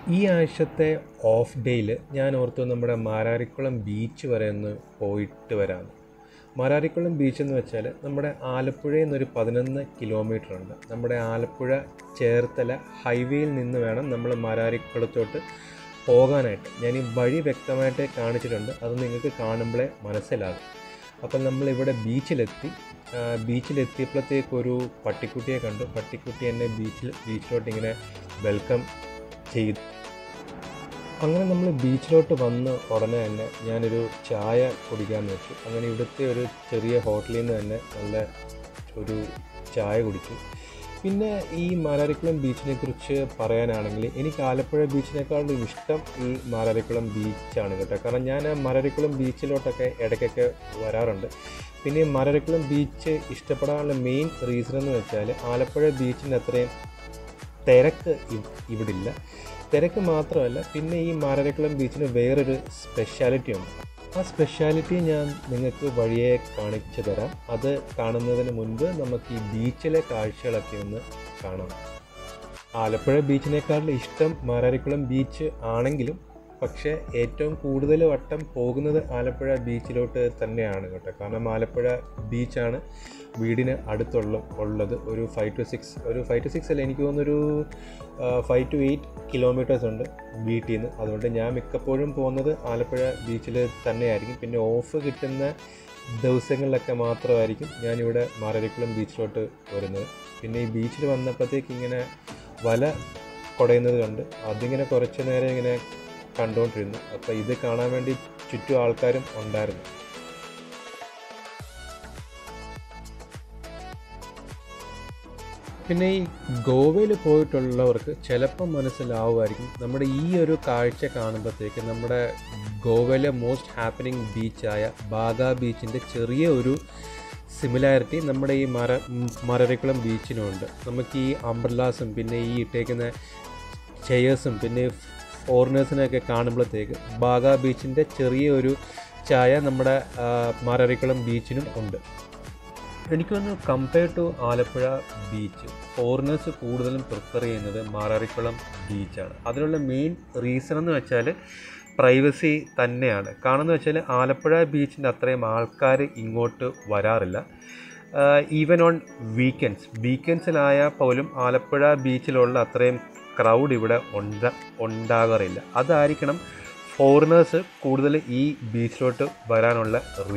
ഈ ആഴ്ചത്തെ ഓഫ് ഡേയിൽ ഞാൻ ഓർത്തു നമ്മുടെ മാരാരിക്കുളം ബീച്ച് വരെ ഒന്ന് പോയിട്ട് വരാമെന്ന് മാരാരിക്കുളം ബീച്ച് എന്ന് വെച്ചാൽ നമ്മുടെ ആലപ്പുഴയിൽ നിന്നൊരു പതിനൊന്ന് കിലോമീറ്റർ ഉണ്ട് നമ്മുടെ ആലപ്പുഴ ചേർത്തല ഹൈവേയിൽ നിന്ന് വേണം നമ്മൾ മാരാരിക്കുളത്തോട്ട് പോകാനായിട്ട് ഞാൻ ഈ വഴി വ്യക്തമായിട്ട് കാണിച്ചിട്ടുണ്ട് അത് നിങ്ങൾക്ക് കാണുമ്പോഴേ മനസ്സിലാകും അപ്പം നമ്മളിവിടെ ബീച്ചിലെത്തി ആ, ബീച്ചിലെത്തിയപ്പോഴത്തേക്ക് ഒരു പട്ടിക്കുട്ടിയെ കണ്ടു പട്ടിക്കുട്ടി എന്നെ ബീച്ചിൽ ബീച്ചിലോട്ട് ഇങ്ങനെ വെൽക്കം ചെയ്തു അങ്ങനെ നമ്മൾ ബീച്ചിലോട്ട് വന്ന് ഉടനെ തന്നെ ഞാനൊരു ചായ കുടിക്കാൻ വെച്ചു അങ്ങനെ ഇവിടുത്തെ ഒരു ചെറിയ ഹോട്ടലിൽ നിന്ന് തന്നെ നല്ല ഒരു ചായ കുടിച്ചു പിന്നെ ഈ മാരാരിക്കുളം ബീച്ചിനെ കുറിച്ച് പറയാനാണെങ്കിൽ എനിക്ക് ആലപ്പുഴ ബീച്ചിനേക്കാളും ഇഷ്ടം ഈ മാരാരിക്കുളം ബീച്ചാണ് കേട്ടോ കാരണം ഞാൻ മാരാരിക്കുളം ബീച്ചിലോട്ടൊക്കെ ഇടയ്ക്കൊക്കെ വരാറുണ്ട് പിന്നെ ഈ മാരാരിക്കുളം ബീച്ച് ഇഷ്ടപ്പെടാനുള്ള മെയിൻ റീസൺ എന്ന് വെച്ചാൽ ആലപ്പുഴ ബീച്ചിൻ്റെ അത്രയും തിരക്ക് ഇവ്- ഇവിടില്ല തിരക്ക് മാത്രമല്ല പിന്നെ ഈ മാരാരിക്കുളം ബീച്ചിന് വേറൊരു സ്പെഷ്യാലിറ്റി ഉണ്ട് ആ സ്പെഷ്യാലിറ്റി ഞാൻ നിങ്ങൾക്ക് വഴിയെ കാണിച്ചു തരാം അത് കാണുന്നതിന് മുൻപ് നമുക്ക് ഈ ബീച്ചിലെ കാഴ്ചകളൊക്കെ ഒന്ന് കാണാം ആലപ്പുഴ ബീച്ചിനേക്കാളും ഇഷ്ടം മാരാരിക്കുളം ബീച്ച് ആണെങ്കിലും പക്ഷേ ഏറ്റവും കൂടുതൽ വട്ടം പോകുന്നത് ആലപ്പുഴ ബീച്ചിലോട്ട് തന്നെയാണ് കേട്ടോ കാരണം ആലപ്പുഴ ബീച്ചാണ് വീടിന് അടുത്തുള്ള ഉള്ളത് ഒരു ഫൈവ് ടു സിക്സ് ഒരു ഫൈവ് ടു സിക്സ് അല്ല എനിക്ക് തോന്നുന്നൊരു ഫൈവ് ടു എയ്റ്റ് കിലോമീറ്റേഴ്സ് ഉണ്ട് വീട്ടിൽ നിന്ന് അതുകൊണ്ട് ഞാൻ മിക്കപ്പോഴും പോകുന്നത് ആലപ്പുഴ ബീച്ചിൽ തന്നെയായിരിക്കും പിന്നെ ഓഫ് കിട്ടുന്ന ദിവസങ്ങളിലൊക്കെ മാത്രമായിരിക്കും ഞാനിവിടെ മാരാരിക്കുളം ബീച്ചിലോട്ട് വരുന്നത് പിന്നെ ഈ ബീച്ചിൽ വന്നപ്പോഴത്തേക്ക് ഇങ്ങനെ വല കുടയുന്നത് കണ്ട് അതിങ്ങനെ കുറച്ച് നേരം ഇങ്ങനെ കണ്ടുകൊണ്ടിരുന്നു അപ്പോൾ ഇത് കാണാൻ വേണ്ടി ചുറ്റും ആൾക്കാരും ഉണ്ടായിരുന്നു പിന്നെ ഈ ഗോവയിൽ പോയിട്ടുള്ളവർക്ക് ചിലപ്പം മനസ്സിലാവുമായിരിക്കും നമ്മുടെ ഈ ഒരു കാഴ്ച കാണുമ്പോഴത്തേക്ക് നമ്മുടെ ഗോവയിലെ മോസ്റ്റ് ഹാപ്പനിങ് ബീച്ചായ ബാഗ ബീച്ചിൻ്റെ ചെറിയ ഒരു സിമിലാരിറ്റി നമ്മുടെ ഈ മര മരരിക്കുളം ബീച്ചിനുണ്ട് നമുക്ക് ഈ അംബ്രലാസും പിന്നെ ഈ ഇട്ടേക്കുന്ന ചെയേഴ്സും പിന്നെ ഫോറിനേഴ്സിനെയൊക്കെ കാണുമ്പോഴത്തേക്ക് ബാഗ ബീച്ചിൻ്റെ ചെറിയ ഒരു ചായ നമ്മുടെ ആ, മാരാരിക്കുളം ബീച്ചിനും ഉണ്ട് എനിക്ക് തോന്നുന്നു compare to Alappuzha beach foreigners കൂടുതലും പ്രിഫർ ചെയ്യുന്നത് മാരാരിക്കുളം ബീച്ചാണ് അതിനുള്ള മെയിൻ റീസൺ എന്ന് വെച്ചാൽ പ്രൈവസി തന്നെയാണ് കാരണം എന്ന് വെച്ചാൽ ആലപ്പുഴ ബീച്ചിൻ്റെ അത്രയും ആൾക്കാർ ഇങ്ങോട്ട് വരാറില്ല ഈവൻ ഓൺ വീക്കെൻഡ്സ് വീക്കെൻഡ്സിലായാൽ പോലും ആലപ്പുഴ ബീച്ചിലുള്ള അത്രയും ക്രൗഡ് ഇവിടെ ഉണ്ട ഉണ്ടാകാറില്ല അതായിരിക്കണം ഫോറിനേഴ്സ് കൂടുതൽ ഈ ബീച്ചിലോട്ട് വരാനുള്ള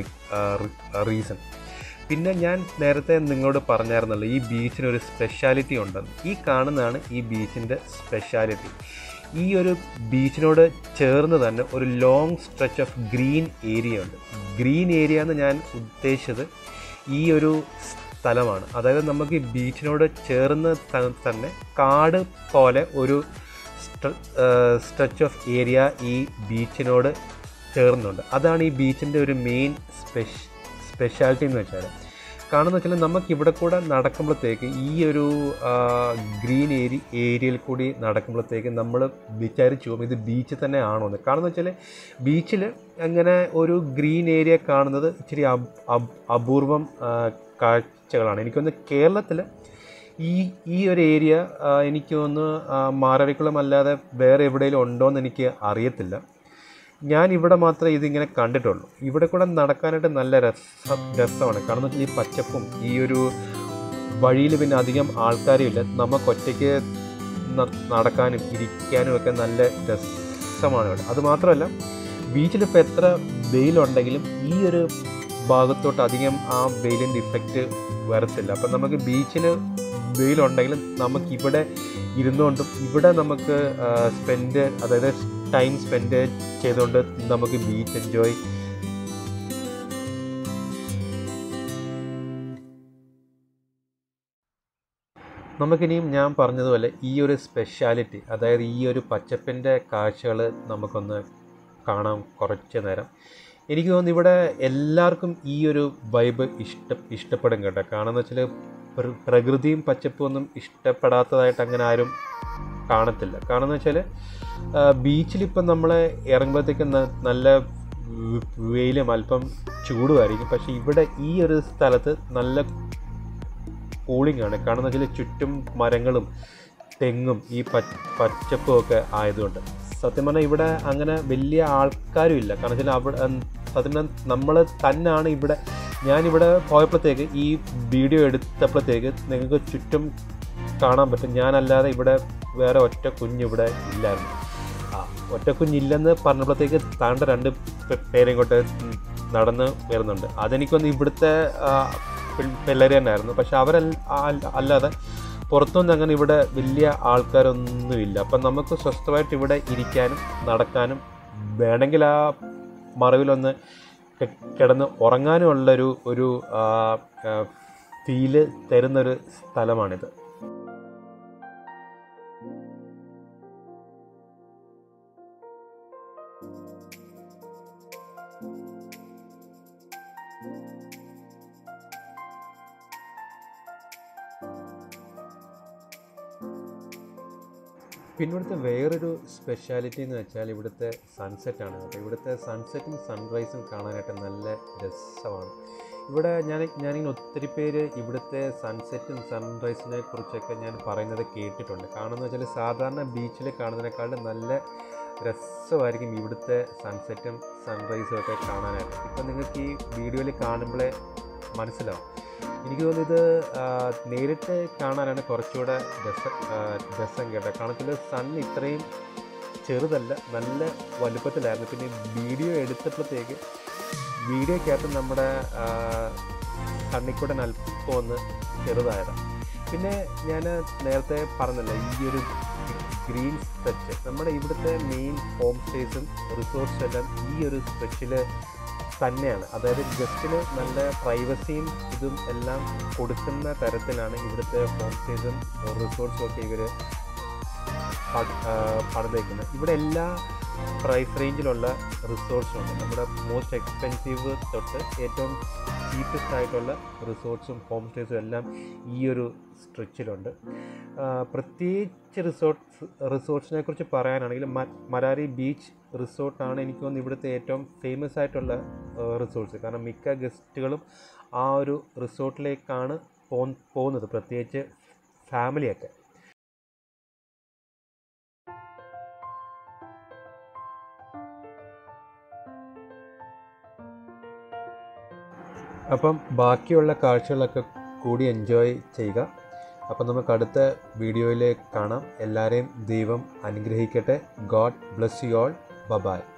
റീസൺ പിന്നെ ഞാൻ നേരത്തെ നിങ്ങളോട് പറഞ്ഞായിരുന്നല്ലോ ഈ ബീച്ചിന് ഒരു സ്പെഷ്യാലിറ്റി ഉണ്ടെന്ന് ഈ കാണുന്നതാണ് ഈ ബീച്ചിൻ്റെ സ്പെഷ്യാലിറ്റി ഈ ഒരു ബീച്ചിനോട് ചേർന്ന് തന്നെ ഒരു long stretch of green area ഉണ്ട് ഗ്രീൻ ഏരിയ എന്ന് ഞാൻ ഉദ്ദേശിച്ചത് ഈ ഒരു സ്ഥലമാണ് അതായത് നമുക്ക് ഈ ബീച്ചിനോട് ചേർന്ന് ത- തന്നെ കാട് പോലെ ഒരു സ്ട്രെച്ച് ഓഫ് ഏരിയ ഈ ബീച്ചിനോട് ചേർന്നുണ്ട് അതാണ് ഈ ബീച്ചിൻ്റെ ഒരു മെയിൻ സ്പെഷ് സ്പെഷ്യാലിറ്റി എന്ന് വെച്ചാൽ കാണുന്ന വെച്ചാൽ നമുക്ക് ഇവിടെ കൂടെ നടക്കുമ്പോഴത്തേക്ക് ഈ ഒരു ഗ്രീൻ ഏരി ഏരിയയിൽ കൂടി നടക്കുമ്പോഴത്തേക്ക് നമ്മൾ വിചാരിച്ചു പോകും ഇത് ബീച്ച് തന്നെ ആണോ എന്ന് കാരണം വെച്ചാൽ ബീച്ചിൽ അങ്ങനെ ഒരു ഗ്രീൻ ഏരിയ കാണുന്നത് ഇച്ചിരി അപ്- അപ്- അപൂർവം ആ, കാഴ്ചകളാണ് എനിക്കൊന്ന് കേരളത്തിൽ ഈ ഈ ഒരു ഏരിയ ആ, എനിക്ക് തോന്നുന്നു ആ, മാരാരിക്കുളം അല്ലാതെ വേറെ എവിടെയെങ്കിലും ഉണ്ടോ എന്ന് എനിക്ക് അറിയത്തില്ല ഞാൻ ഇവിടെ മാത്രമേ ഇതിങ്ങനെ കണ്ടിട്ടുള്ളൂ ഇവിടെ കൂടെ നടക്കാനായിട്ട് നല്ല രസം രസമാണ് കാരണം എന്ന് വെച്ചാൽ ഈ പച്ചപ്പും ഈ ഒരു വഴിയിൽ പിന്നെ അധികം ആൾക്കാരും ഇല്ല നമുക്ക് ഒറ്റയ്ക്ക് ന- നടക്കാനും ഇരിക്കാനും ഒക്കെ നല്ല രസമാണ് ഇവിടെ അത് മാത്രമല്ല ബീച്ചിൽ ഇപ്പോൾ എത്ര വെയിലുണ്ടെങ്കിലും ഈ ഒരു ഭാഗത്തോട്ട് അധികം ആ വെയിലിൻ്റെ ഇഫക്റ്റ് വരത്തില്ല അപ്പം നമുക്ക് ബീച്ചിൽ വെയിലുണ്ടെങ്കിലും നമുക്ക് ഇവിടെ ഇരുന്നുകൊണ്ടും ഇവിടെ നമുക്ക് സ്പെൻഡ് അതായത് ടൈം സ്പെൻഡ് ചെയ്തുകൊണ്ട് നമുക്ക് ബീച്ച് എൻജോയ് നമുക്കിനിയും ഞാൻ പറഞ്ഞതുപോലെ ഈ ഒരു സ്പെഷ്യാലിറ്റി അതായത് ഈ ഒരു പച്ചപ്പിൻ്റെ കാഴ്ചകൾ നമുക്കൊന്ന് കാണാം കുറച്ച് നേരം എനിക്ക് തോന്നുന്നു ഇവിടെ എല്ലാവർക്കും ഈ ഒരു വൈബ് ഇഷ്ട ഇഷ്ടപ്പെടും കേട്ടോ കാരണം വെച്ചാൽ പ്രകൃതിയും പച്ചപ്പും ഒന്നും ഇഷ്ടപ്പെടാത്തതായിട്ട് അങ്ങനെ ആരും കാണത്തില്ല കാരണം എന്ന് വെച്ചാൽ ബീച്ചിലിപ്പം നമ്മൾ ഇറങ്ങുമ്പോഴത്തേക്കും ന- നല്ല വെ- വെയിലും അല്പം ചൂടുമായിരിക്കും പക്ഷേ ഇവിടെ ഈ ഒരു സ്ഥലത്ത് നല്ല കൂളിംഗ് ആണ് കാരണം എന്ന് വെച്ചാൽ ചുറ്റും മരങ്ങളും തെങ്ങും ഈ പച്ച പച്ചപ്പും ഒക്കെ ആയതുകൊണ്ട് സത്യം പറഞ്ഞാൽ ഇവിടെ അങ്ങനെ വലിയ ആൾക്കാരും ഇല്ല കാരണം വെച്ചാൽ അവിടെ ഉം, സത്യം പറഞ്ഞാൽ നമ്മൾ തന്നെയാണ് ഇവിടെ ഞാനിവിടെ പോയപ്പോഴത്തേക്ക് ഈ വീഡിയോ എടുത്തപ്പോഴത്തേക്ക് നിങ്ങൾക്ക് ചുറ്റും കാണാൻ പറ്റും ഞാനല്ലാതെ ഇവിടെ വേറെ ഒറ്റ കുഞ്ഞിവിടെ ഇല്ലായിരുന്നു ആ ഒറ്റ കുഞ്ഞില്ലെന്ന് പറഞ്ഞപ്പോഴത്തേക്ക് താണ്ട രണ്ട് പേ- പേരെയും കൊണ്ട് നടന്ന് വരുന്നുണ്ട് അതെനിക്കൊന്ന് ഇവിടുത്തെ ആ, പിൾ- പിള്ളേർ തന്നെയായിരുന്നു പക്ഷെ അവരല്ല ആ- അല്ലാതെ പുറത്തൊന്നും അങ്ങനെ ഇവിടെ വലിയ ആൾക്കാരൊന്നുമില്ല അപ്പം നമുക്ക് സ്വസ്ഥമായിട്ട് ഇവിടെ ഇരിക്കാനും നടക്കാനും വേണമെങ്കിൽ ആ മറവിലൊന്ന് കി- കിടന്ന് ഉറങ്ങാനും ഉള്ളൊരു ഒരു ഫീല് തരുന്നൊരു സ്ഥലമാണിത് പിന്നെ ഇവിടുത്തെ വേറൊരു സ്പെഷ്യാലിറ്റി എന്ന് വെച്ചാൽ ഇവിടുത്തെ സൺസെറ്റാണ് അപ്പോൾ ഇവിടുത്തെ സൺസെറ്റും സൺറൈസും കാണാനായിട്ട് നല്ല രസമാണ് ഇവിടെ ഞാൻ ഞാനിങ്ങനെ ഒത്തിരി പേര് ഇവിടുത്തെ സൺസെറ്റും സൺറൈസിനെ കുറിച്ചൊക്കെ ഞാൻ പറയുന്നത് കേട്ടിട്ടുണ്ട് കാണുന്നത് വെച്ചാൽ സാധാരണ ബീച്ചിൽ കാണുന്നതിനേക്കാളും നല്ല രസമായിരിക്കും ഇവിടുത്തെ സൺസെറ്റും സൺറൈസും ഒക്കെ കാണാനായിട്ട് ഇപ്പം നിങ്ങൾക്ക് ഈ വീഡിയോയിൽ കാണുമ്പോഴേ മനസ്സിലാവും എനിക്ക് തോന്നുന്നു ഇത് ആ, നേരിട്ട് കാണാനാണ് കുറച്ചുകൂടെ രസം ആ, രസം കേട്ടോ കാരണത്തിൽ സൺ ഇത്രയും ചെറുതല്ല നല്ല വലുപ്പത്തിലായിരുന്നു പിന്നെ വീഡിയോ എടുത്തപ്പോഴത്തേക്ക് വീഡിയോക്കകത്ത് നമ്മുടെ കണ്ണിക്കൂടെ അല്പം ഒന്ന് ചെറുതായതാണ് പിന്നെ ഞാൻ നേരത്തെ പറഞ്ഞല്ലോ ഈ ഒരു ഗ്രീൻ സ്ട്രെച്ച് നമ്മുടെ ഇവിടുത്തെ മെയിൻ ഹോം സ്റ്റേസും റിസോർട്ട്സും എല്ലാം ഈ ഒരു സ്ട്രെച്ചിൽ തന്നെയാണ് അതായത് ഗസ്റ്റിന് നല്ല പ്രൈവസിയും ഇതും എല്ലാം കൊടുക്കുന്ന തരത്തിലാണ് ഇവിടുത്തെ ഹോം സ്റ്റേസും റിസോർട്ട്സും ഒക്കെ ഇവർ പണിതേക്കുന്നത് ഇവിടെ എല്ലാ പ്രൈസ് റേഞ്ചിലുള്ള റിസോർട്ട്സും ഉണ്ട് നമ്മുടെ മോസ്റ്റ് എക്സ്പെൻസീവ് തൊട്ട് ഏറ്റവും ചീപ്പസ്റ്റ് ആയിട്ടുള്ള റിസോർട്ട്സും ഹോം സ്റ്റേസും എല്ലാം ഈ ഒരു സ്ട്രെച്ചിലുണ്ട് ആ, പ്രത്യേകിച്ച് റിസോർട്ട്സ് റിസോർട്ട്സിനെ കുറിച്ച് പറയാനാണെങ്കിൽ മ- മരാരി ബീച്ച് റിസോർട്ടാണ് എനിക്ക് തോന്നുന്നു ഇവിടുത്തെ ഏറ്റവും ഫേമസ് ആയിട്ടുള്ള റിസോർട്ട്സ് കാരണം മിക്ക ഗസ്റ്റുകളും ആ ഒരു റിസോർട്ടിലേക്കാണ് പോ പോകുന്നത് പ്രത്യേകിച്ച് ഫാമിലിയൊക്കെ അപ്പം ബാക്കിയുള്ള കാഴ്ചകളൊക്കെ കൂടി എൻജോയ് ചെയ്യുക അപ്പം നമുക്ക് അടുത്ത വീഡിയോയിൽ കാണാം എല്ലാവരെയും ദൈവം അനുഗ്രഹിക്കട്ടെ God bless you all bye-bye